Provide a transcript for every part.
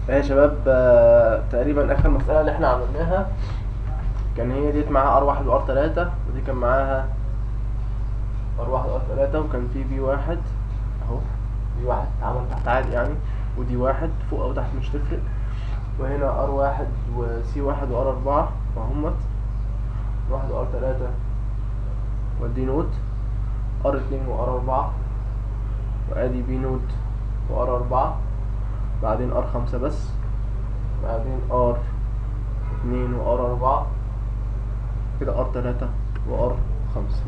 اهي يا شباب آه، تقريبا اخر مسألة اللي احنا عملناها كان هي ديت معاها ار واحد وار تلاتة ودي كان معاها ار واحد وار تلاتة وكان في بي واحد اهو بي واحد اتعمل تحت عادي يعني ودي واحد فوق او تحت مش تفرق وهنا ار واحد وسي واحد وار اربعة وهمت واحد وار تلاتة ودي نوت ار اتنين وار اربعة وادي بي نوت وار اربعة بعدين ار خمسة بس بعدين ار اتنين وار اربعة كده ار تلاتة وار خمسة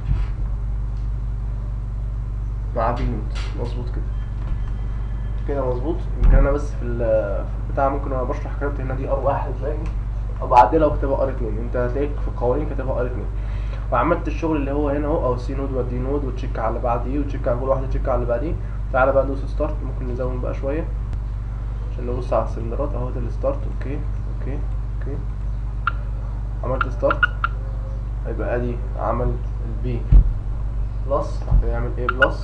مع بي نوت مظبوط كده كده مظبوط يمكن انا بس في ال- في البتاع ممكن وانا بشرح كتبت هنا دي ار واحد زي او بعدلها وكتبها ار اتنين انت هتلاقيك في القوانين كاتبها ار اتنين وعملت الشغل اللي هو هنا اهو او سي نود ودي نود وتشيك على اللي بعديه وتشيك على كل واحده تشيك على اللي بعديه تعالى بقى ندوس ستارت ممكن نزود بقى شويه عشان نبص على السلندرات اهو ده الستارت اوكي اوكي اوكي عملت ستارت هيبقى ادي عمل البي بلس هيعمل ايه بلس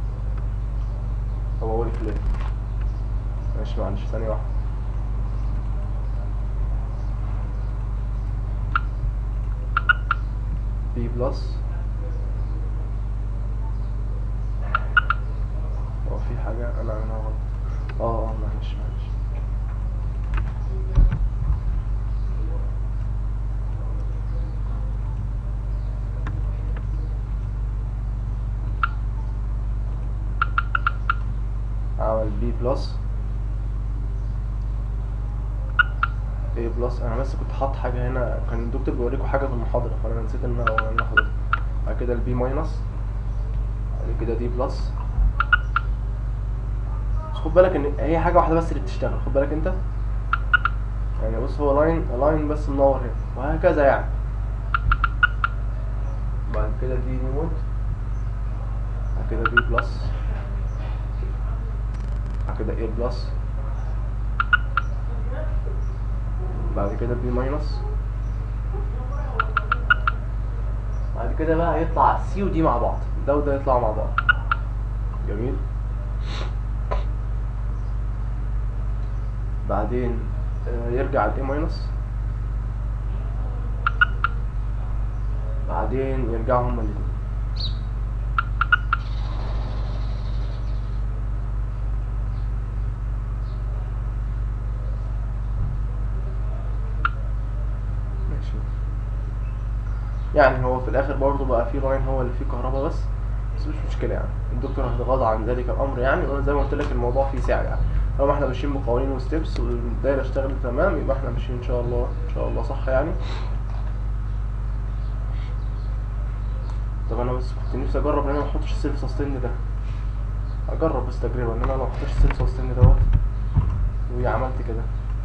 طب اقول ليه ماشي معلش ثانيه واحده بي بلس هو في حاجة أنا عاملها غلط اه اه معلش معلش عمل بي بلس ايه بلس انا بس كنت حاطط حاجه هنا كان الدكتور بيوريكم حاجه في المحاضره فانا نسيت ان انا انا حاططها بعد كده البي ماينس بعد كده دي بلس بس خد بالك ان هي حاجه واحده بس اللي بتشتغل خد بالك انت يعني بص هو لاين لاين بس منور هنا وهكذا يعني بعد كده دي ريموت بعد كده بي بلس بعد كده ايه بلس بعد كده بي ماينس بعد كده بقى هيطلع سي ودي مع بعض ده وده يطلعوا مع بعض جميل بعدين آه، يرجع ال A ماينس بعدين يرجعوا هما الاتنين ماشي يعني هو في الاخر برضه بقى في لاين هو اللي فيه كهرباء بس بس مش مشكله يعني الدكتور هيتغاضى عن ذلك الامر يعني وانا زي ما قلت لك الموضوع فيه سعه يعني طالما احنا ماشيين بقوانين وستبس والدايره اشتغلت تمام يبقى احنا ماشيين ان شاء الله ان شاء الله صح يعني طب انا بس كنت نفسي اجرب ان انا ما احطش السيلف سستين ده اجرب بس تجربه ان انا ما احطش السيلف سستين دوت وعملت كده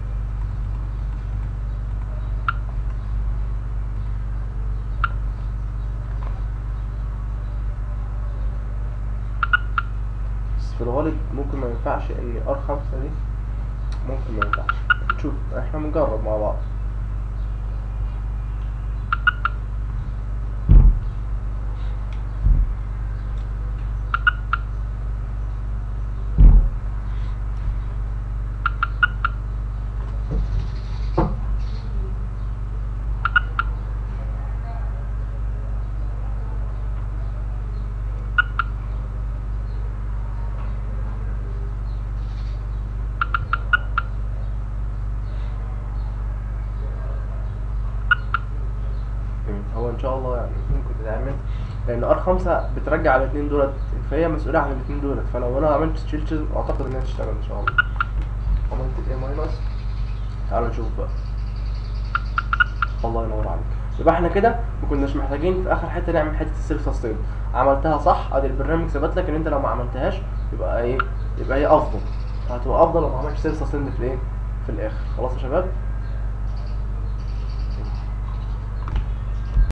بس في الغالب ممكن ما ينفعش ان ار خمسة دي ممكن ما ينفعش نشوف احنا بنجرب مع بعض جميل. هو ان شاء الله يعني ممكن تتعمل لان ار خمسة بترجع على الاثنين دولت فهي مسؤولة عن الاثنين دولت فلو انا عملت تشيلشز اعتقد انها تشتغل ان شاء الله عملت الاي ماينس تعالوا نشوف بقى الله ينور عليك يبقى احنا كده ما كناش محتاجين في اخر حته نعمل حته السيلف سستين عملتها صح ادي البرنامج ثبت لك ان انت لو ما عملتهاش يبقى ايه يبقى هي افضل هتبقى افضل لو ما عملتش سيلف سستين في الايه في الاخر خلاص يا شباب